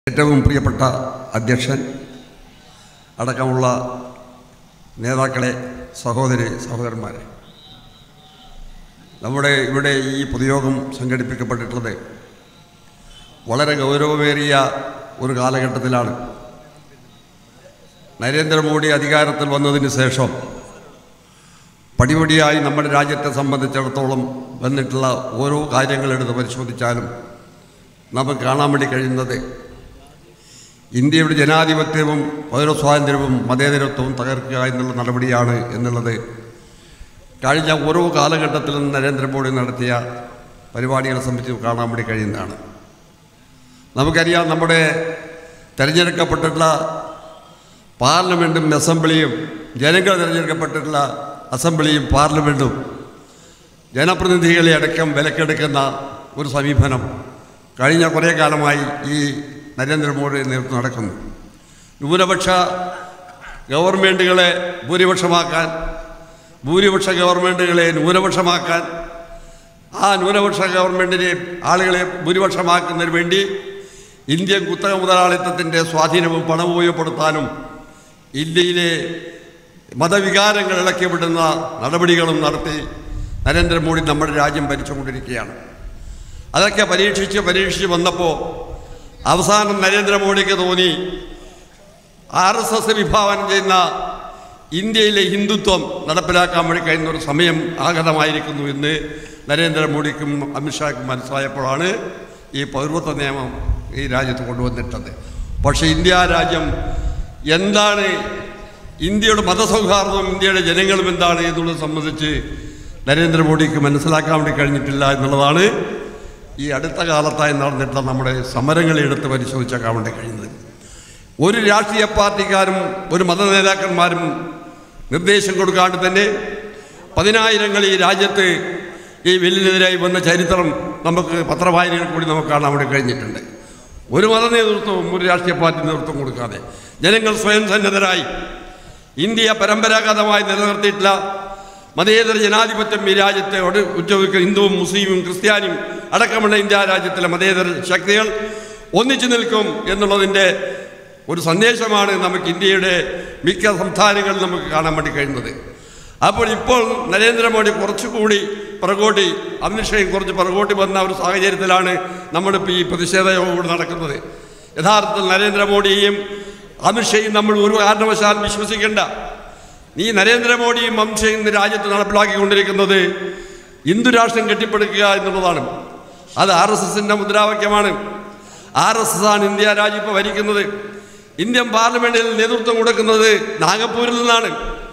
ഏറ്റവും പ്രിയപ്പെട്ട അധ്യക്ഷൻ അടക്കമുള്ള നേതാക്കളെ സഹോദരി സഹോദരന്മാരെ നമ്മുടെ ഇവിടെ ഈ പൊതുയോഗം സംഘടിപ്പിക്കപ്പെട്ടിട്ടുള്ളത് വളരെ ഗൗരവമേറിയ ഒരു കാലഘട്ടത്തിലാണ് നരേന്ദ്രമോദി അധികാരത്തിൽ വന്നതിന് ശേഷം പടിപടിയായി നമ്മുടെ രാജ്യത്തെ സംബന്ധിച്ചിടത്തോളം വന്നിട്ടുള്ള ഓരോ കാര്യങ്ങളെടുത്ത് പരിശോധിച്ചാലും നമുക്ക് കാണാൻ വേണ്ടി കഴിയുന്നത് ഇന്ത്യയുടെ ജനാധിപത്യവും പൗരസ്വാതന്ത്ര്യവും മതേതരത്വവും തകർക്കുക എന്നുള്ള നടപടിയാണ് എന്നുള്ളത് കഴിഞ്ഞ ഓരോ കാലഘട്ടത്തിലും നരേന്ദ്രമോദി നടത്തിയ പരിപാടികളെ സംബന്ധിച്ച് കാണാൻ വേണ്ടി കഴിയുന്നതാണ് നമുക്കറിയാം നമ്മുടെ തിരഞ്ഞെടുക്കപ്പെട്ടിട്ടുള്ള പാർലമെൻറ്റും അസംബ്ലിയും ജനങ്ങൾ തിരഞ്ഞെടുക്കപ്പെട്ടിട്ടുള്ള അസംബ്ലിയും പാർലമെൻറ്റും ജനപ്രതിനിധികളെ അടക്കം വിലക്കെടുക്കുന്ന ഒരു സമീപനം കഴിഞ്ഞ കുറേ കാലമായി ഈ നരേന്ദ്രമോദി നേതൃത്വം നടക്കുന്നു ന്യൂനപക്ഷ ഗവൺമെൻറ്റുകളെ ഭൂരിപക്ഷമാക്കാൻ ഭൂരിപക്ഷ ഗവൺമെൻറ്റുകളെ ന്യൂനപക്ഷമാക്കാൻ ആ ന്യൂനപക്ഷ ഗവൺമെൻറ്റിനെ ആളുകളെ ഭൂരിപക്ഷമാക്കുന്നതിന് വേണ്ടി ഇന്ത്യൻ കുത്തക മുതലാളിത്തത്തിൻ്റെ സ്വാധീനവും പണവും ഉപയോഗപ്പെടുത്താനും ഇന്ത്യയിലെ മതവികാരങ്ങൾ ഇളക്കി വിടുന്ന നടപടികളും നടത്തി നരേന്ദ്രമോദി നമ്മുടെ രാജ്യം ഭരിച്ചുകൊണ്ടിരിക്കുകയാണ് അതൊക്കെ പരീക്ഷിച്ച് പരീക്ഷിച്ച് വന്നപ്പോൾ അവസാനം നരേന്ദ്രമോദിക്ക് തോന്നി ആർ എസ് എസ് വിഭാവനം ചെയ്യുന്ന ഇന്ത്യയിലെ ഹിന്ദുത്വം നടപ്പിലാക്കാൻ വേണ്ടി കഴിയുന്ന ഒരു സമയം ആഗതമായിരിക്കുന്നു എന്ന് നരേന്ദ്രമോദിക്കും അമിത്ഷായ്ക്കും മനസ്സിലായപ്പോഴാണ് ഈ പൗരത്വ നിയമം ഈ രാജ്യത്ത് കൊണ്ടുവന്നിട്ടത് പക്ഷേ ഇന്ത്യ രാജ്യം എന്താണ് ഇന്ത്യയുടെ മതസൗഹാർദ്ദവും ഇന്ത്യയുടെ ജനങ്ങളും എന്താണ് എന്നുള്ളത് സംബന്ധിച്ച് നരേന്ദ്രമോദിക്ക് മനസ്സിലാക്കാൻ വേണ്ടി കഴിഞ്ഞിട്ടില്ല എന്നുള്ളതാണ് ഈ അടുത്ത കാലത്തായി നടന്നിട്ടുള്ള നമ്മുടെ സമരങ്ങളെ എടുത്ത് പരിശോധിച്ചേക്കാൻ വേണ്ടി കഴിയുന്നത് ഒരു രാഷ്ട്രീയ പാർട്ടിക്കാരും ഒരു മത നേതാക്കന്മാരും നിർദ്ദേശം കൊടുക്കാണ്ട് തന്നെ പതിനായിരങ്ങൾ ഈ രാജ്യത്ത് ഈ ബില്ലിനെതിരായി വന്ന ചരിത്രം നമുക്ക് പത്രവായനകൾ കൂടി നമുക്ക് കാണാൻ വേണ്ടി കഴിഞ്ഞിട്ടുണ്ട് ഒരു മത നേതൃത്വവും ഒരു രാഷ്ട്രീയ പാർട്ടി നേതൃത്വം കൊടുക്കാതെ ജനങ്ങൾ സ്വയം സന്നദ്ധരായി ഇന്ത്യ പരമ്പരാഗതമായി നിലനിർത്തിയിട്ടുള്ള മതേതര ജനാധിപത്യം ഈ രാജ്യത്തെ ഉച്ചവയ്ക്കുന്ന ഹിന്ദുവും മുസ്ലിമും ക്രിസ്ത്യാനിയും അടക്കമുള്ള ഇന്ത്യ രാജ്യത്തിലെ മതേതര ശക്തികൾ ഒന്നിച്ചു നിൽക്കും എന്നുള്ളതിൻ്റെ ഒരു സന്ദേശമാണ് നമുക്ക് ഇന്ത്യയുടെ മിക്ക സംസ്ഥാനങ്ങളിൽ നമുക്ക് കാണാൻ വേണ്ടി കഴിയുന്നത് അപ്പോൾ ഇപ്പോൾ നരേന്ദ്രമോദി കുറച്ചുകൂടി പുറകോട്ടി അമിത്ഷയും കുറച്ച് പുറകോട്ടി വന്ന ഒരു സാഹചര്യത്തിലാണ് നമ്മളിപ്പോൾ ഈ പ്രതിഷേധ യോഗം ഇവിടെ നടക്കുന്നത് യഥാർത്ഥത്തിൽ നരേന്ദ്രമോദിയെയും അമിത്ഷയും നമ്മൾ ഒരു കാരണവശാലും വിശ്വസിക്കേണ്ട നീ നരേന്ദ്രമോദിയും അമിത്ഷയും ഇന്ന് രാജ്യത്ത് നടപ്പിലാക്കിക്കൊണ്ടിരിക്കുന്നത് ഹിന്ദു രാഷ്ട്രം കെട്ടിപ്പടുക്കുക എന്നുള്ളതാണ് അത് ആർ എസ് എസിൻ്റെ മുദ്രാവാക്യമാണ് ആർ എസ് എസ് ആണ് ഇന്ത്യ രാജ്യം ഇപ്പോൾ ഭരിക്കുന്നത് ഇന്ത്യൻ പാർലമെന്റിൽ നേതൃത്വം കൊടുക്കുന്നത് നാഗപ്പൂരിൽ നിന്നാണ്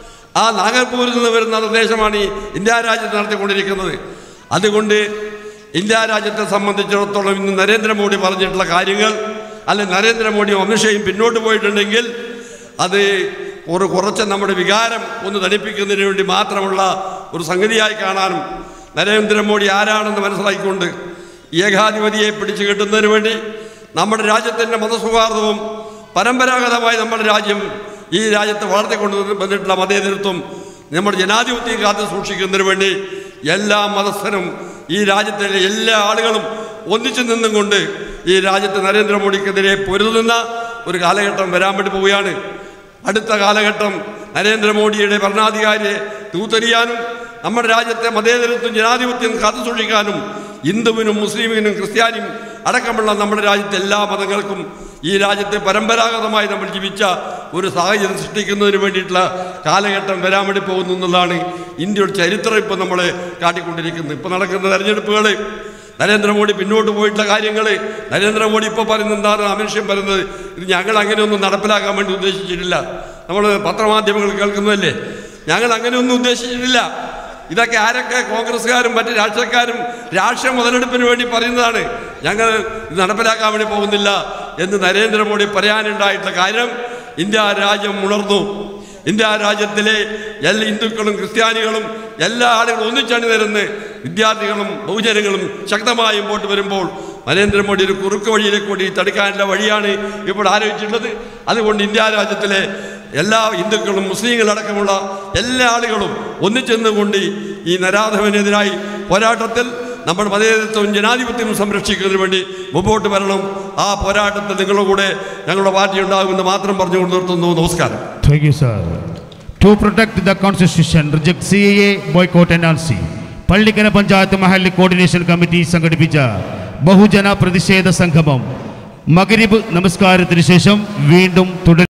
ആ നാഗപ്പൂരിൽ നിന്ന് വരുന്ന നിർദ്ദേശമാണ് ഈ ഇന്ത്യ രാജ്യത്ത് നടത്തിക്കൊണ്ടിരിക്കുന്നത് അതുകൊണ്ട് ഇന്ത്യ രാജ്യത്തെ സംബന്ധിച്ചിടത്തോളം ഇന്ന് നരേന്ദ്രമോദി പറഞ്ഞിട്ടുള്ള കാര്യങ്ങൾ അല്ലെ നരേന്ദ്രമോദിയും അമിത്ഷയും പിന്നോട്ട് പോയിട്ടുണ്ടെങ്കിൽ അത് ഒരു കുറച്ച് നമ്മുടെ വികാരം ഒന്ന് തണിപ്പിക്കുന്നതിന് വേണ്ടി മാത്രമുള്ള ഒരു സംഗതിയായി കാണാനും നരേന്ദ്രമോദി ആരാണെന്ന് മനസ്സിലാക്കിക്കൊണ്ട് ഏകാധിപതിയെ പിടിച്ചു കെട്ടുന്നതിന് വേണ്ടി നമ്മുടെ രാജ്യത്തിൻ്റെ മതസൗഹാർദ്ദവും പരമ്പരാഗതമായി നമ്മുടെ രാജ്യം ഈ രാജ്യത്ത് വളർത്തിക്കൊണ്ട് വന്നിട്ടുള്ള മതേതരത്വം നമ്മുടെ ജനാധിപത്യം കാത്തു സൂക്ഷിക്കുന്നതിന് വേണ്ടി എല്ലാ മതസ്ഥരും ഈ രാജ്യത്തിലെ എല്ലാ ആളുകളും ഒന്നിച്ചു നിന്നും കൊണ്ട് ഈ രാജ്യത്ത് നരേന്ദ്രമോദിക്കെതിരെ പൊരുതുന്ന ഒരു കാലഘട്ടം വരാൻ വേണ്ടി പോവുകയാണ് അടുത്ത കാലഘട്ടം നരേന്ദ്രമോദിയുടെ ഭരണാധികാരിയെ തൂത്തെറിയാനും നമ്മുടെ രാജ്യത്തെ മതേതരത്വം ജനാധിപത്യം കാത്തു സൂക്ഷിക്കാനും ഹിന്ദുവിനും മുസ്ലിമിനും ക്രിസ്ത്യാനിയും അടക്കമുള്ള നമ്മുടെ രാജ്യത്തെ എല്ലാ മതങ്ങൾക്കും ഈ രാജ്യത്തെ പരമ്പരാഗതമായി നമ്മൾ ജീവിച്ച ഒരു സാഹചര്യം സൃഷ്ടിക്കുന്നതിന് വേണ്ടിയിട്ടുള്ള കാലഘട്ടം വരാൻ വേണ്ടി പോകുന്നു എന്നുള്ളതാണ് ഇന്ത്യയുടെ ചരിത്രം ഇപ്പോൾ നമ്മളെ കാട്ടിക്കൊണ്ടിരിക്കുന്നത് ഇപ്പോൾ നടക്കുന്ന തെരഞ്ഞെടുപ്പുകൾ നരേന്ദ്രമോദി പിന്നോട്ട് പോയിട്ടുള്ള കാര്യങ്ങൾ നരേന്ദ്രമോദി ഇപ്പോൾ പറയുന്നത് എന്താണ് അമിത്ഷം പറയുന്നത് ഇത് ഞങ്ങൾ അങ്ങനെയൊന്നും നടപ്പിലാക്കാൻ വേണ്ടി ഉദ്ദേശിച്ചിട്ടില്ല നമ്മൾ പത്രമാധ്യമങ്ങൾ കേൾക്കുന്നതല്ലേ ഞങ്ങൾ അങ്ങനെയൊന്നും ഉദ്ദേശിച്ചിട്ടില്ല ഇതൊക്കെ ആരൊക്കെ കോൺഗ്രസ്സുകാരും മറ്റ് രാഷ്ട്രീയക്കാരും രാഷ്ട്രീയ മുതലെടുപ്പിന് വേണ്ടി പറയുന്നതാണ് ഞങ്ങൾ ഇത് നടപ്പിലാക്കാൻ വേണ്ടി പോകുന്നില്ല എന്ന് നരേന്ദ്രമോദി പറയാനുണ്ടായിട്ടുള്ള കാര്യം ഇന്ത്യ രാജ്യം ഉണർന്നു ഇന്ത്യ രാജ്യത്തിലെ എല്ലാ ഹിന്ദുക്കളും ക്രിസ്ത്യാനികളും എല്ലാ ആളുകളും ഒന്നിച്ചണിനിരുന്ന് വിദ്യാർത്ഥികളും ബഹുജനങ്ങളും ശക്തമായി മുമ്പോട്ട് വരുമ്പോൾ നരേന്ദ്രമോദി ഒരു കുറുക്ക് വഴിയിലേക്ക് കൂടി തടുക്കാനുള്ള വഴിയാണ് ഇപ്പോൾ ആലോചിച്ചിട്ടുള്ളത് അതുകൊണ്ട് ഇന്ത്യ രാജ്യത്തിലെ എല്ലാ ഹിന്ദുക്കളും മുസ്ലിങ്ങളടക്കമുള്ള എല്ലാ ആളുകളും ഒന്നിച്ചെന്നുകൊണ്ട് ഈ നരാധവനെതിരായി പോരാട്ടത്തിൽ നമ്മുടെ മതേതത്വവും ജനാധിപത്യവും സംരക്ഷിക്കുന്നതിന് വേണ്ടി മുമ്പോട്ട് വരണം ആ പോരാട്ടത്തിൽ നിങ്ങളുടെ കൂടെ ഞങ്ങളുടെ പാർട്ടി ഉണ്ടാകുമെന്ന് മാത്രം പറഞ്ഞുകൊണ്ട് നിർത്തുന്നു നമസ്കാരം Thank you, sir. To protect the constitution, reject CAA, boycott NRC. Pallikkara panchayat മഹല്ലി കോർഡിനേഷൻ കമ്മിറ്റി സംഘടിപ്പിച്ച ബഹുജന പ്രതിഷേധ സംഗമം മകരിബ് നമസ്കാരത്തിന് ശേഷം വീണ്ടും തുടരും